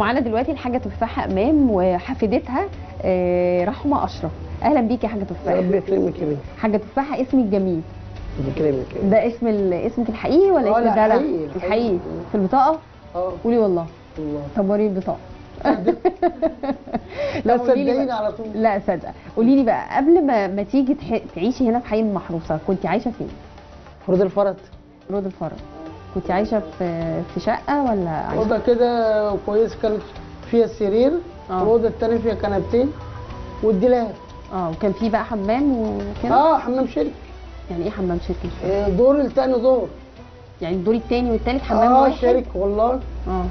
معانا دلوقتي الحاجه تفاحه امام وحفيدتها آه، رحمه اشرف اهلا بيك يا حاجه يا تفاحه رب يكرمك يا بنتي حاجه تفاحه اسمك جميل يكرمك يا ده اسم ال- اسمك الحقيقي ولا آه، اسم لا، الدلع حقيقي، الحقيقي حقيقي. في البطاقه اه قولي والله والله طب وريني البطاقه لا طب قولي لي صدقيني بقى- على طول لا صدق قولي لي بقى قبل ما ما تيجي تح... تعيشي هنا في حي المحروسه كنت عايشه فين فرد الفرد رود الفرج كنت عايشه في في شقه ولا عايشه اوضه كده كويس كانت فيها سرير آه. والاوضه الثانيه فيها كنبتين والدولاب اه وكان في بقى حمام وكده اه حمام شركه يعني ايه حمام شركه مش فاهمة. آه، دور الثاني دور يعني الدور الثاني والثالث حمام اه واحد شركه والله اه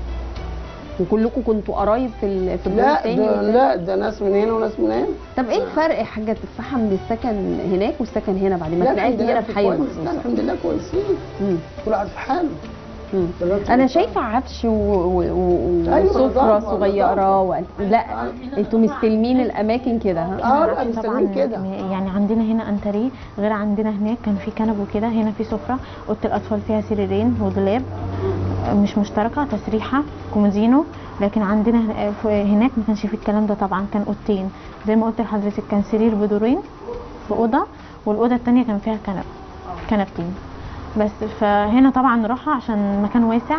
وكلكم كنتوا قرايب في ال- في الدور لا الثاني ده لا ده ناس من هنا وناس من هنا طب ايه الفرق يا حاجه تفاحه من السكن هناك والسكن هنا بعد ما لا اتنقلتي هنا في حي كويس لا المحروسه الحمد لله كويسين مم. كل واحد في حاله مم. دلوقتي انا بس- شايفه عفش و- و- و- أيوة، وسفره بالظبط، صغيره و... لا انتوا مستلمين الاماكن كده ها اه لا طبعا مستنيين كده يعني عندنا هنا انتريه غير عندنا هناك كان في كنب وكده هنا في سفره اوضه الاطفال فيها سريرين ودولاب مش مشتركه تسريحه كومودينو لكن عندنا هنا- ف- هناك ما كانش في الكلام ده طبعا كان اوضتين زي ما قلت لحضرتك كان سرير بدورين في اوضه والاوضه الثانيه كان فيها كنب كنبتين بس فهنا طبعا راحه عشان مكان واسع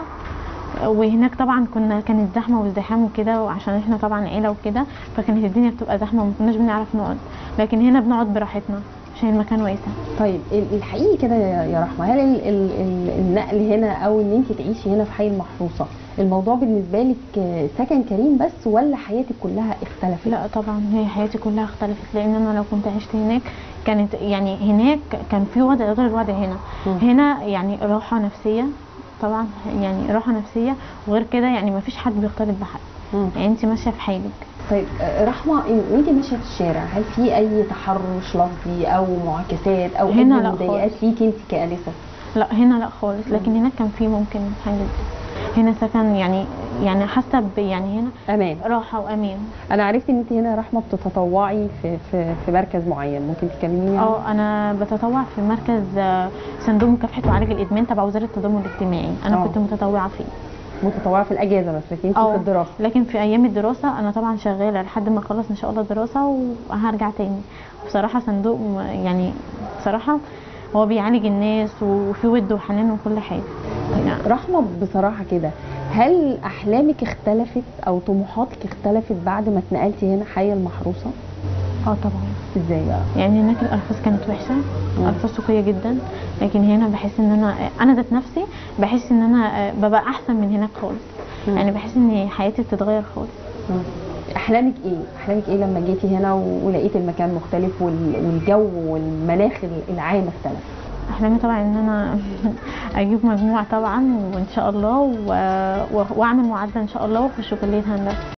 وهناك طبعا كنا كانت زحمه وازدحام وكده وعشان احنا طبعا عيله وكده فكانت الدنيا بتبقى زحمه وما كناش بنعرف نقعد لكن هنا بنقعد براحتنا عشان المكان واسع طيب ال- الحقيقي كده يا يا رحمه هل ال ال ال النقل هنا او ان انت تعيشي هنا في حي المحروسه الموضوع بالنسبه لك آه، سكن كريم بس ولا حياتك كلها اختلفت؟ لا طبعا هي حياتي كلها اختلفت لان انا لو كنت عشت هناك كانت يعني هناك كان في وضع غير الوضع هنا مم. هنا يعني راحه نفسيه طبعا يعني راحه نفسيه وغير كده يعني ما فيش حد بيختلط بحد مم. يعني انت ماشيه في حالك طيب آه، رحمه إن- وانت ماشيه في الشارع هل في اي تحرش لفظي او معاكسات او هنا اي لا مضايقات خالص. ليكي انت كانسه؟ لا هنا لا خالص لكن هناك كان في ممكن حاجه دي. هنا سكن يعني يعني حاسه ب- يعني هنا امان راحه وامان انا عرفت ان انت هنا يا رحمه بتتطوعي في في في مركز معين ممكن تكلميني عنه؟ اه انا بتطوع في مركز آه، صندوق مكافحه وعلاج الادمان تبع وزاره التضامن الاجتماعي انا آه. كنت متطوعه فيه متطوعه في الاجازه بس لكن انت في اه الدراسه لكن في ايام الدراسه انا طبعا شغاله لحد ما اخلص ان شاء الله الدراسه وهرجع تاني بصراحه صندوق م- يعني بصراحه هو بيعالج الناس وفي ود وحنان وكل حاجه يعني رحمه بصراحه كده هل احلامك اختلفت او طموحاتك اختلفت بعد ما اتنقلتي هنا حي المحروسه اه طبعا ازاي بقى يعني هناك الالفاظ كانت وحشه الفاظ سوقيه جدا لكن هنا بحس ان انا انا ذات نفسي بحس ان انا آه، ببقى احسن من هناك خالص مم. يعني بحس ان حياتي بتتغير خالص مم. احلامك ايه احلامك ايه لما جيتي هنا و- ولقيت المكان مختلف وال- والجو والمناخ العام اختلف احلامي طبعا ان انا اجيب مجموع طبعا وان شاء الله و... و... واعمل معادله ان شاء الله واخش كليه هندسه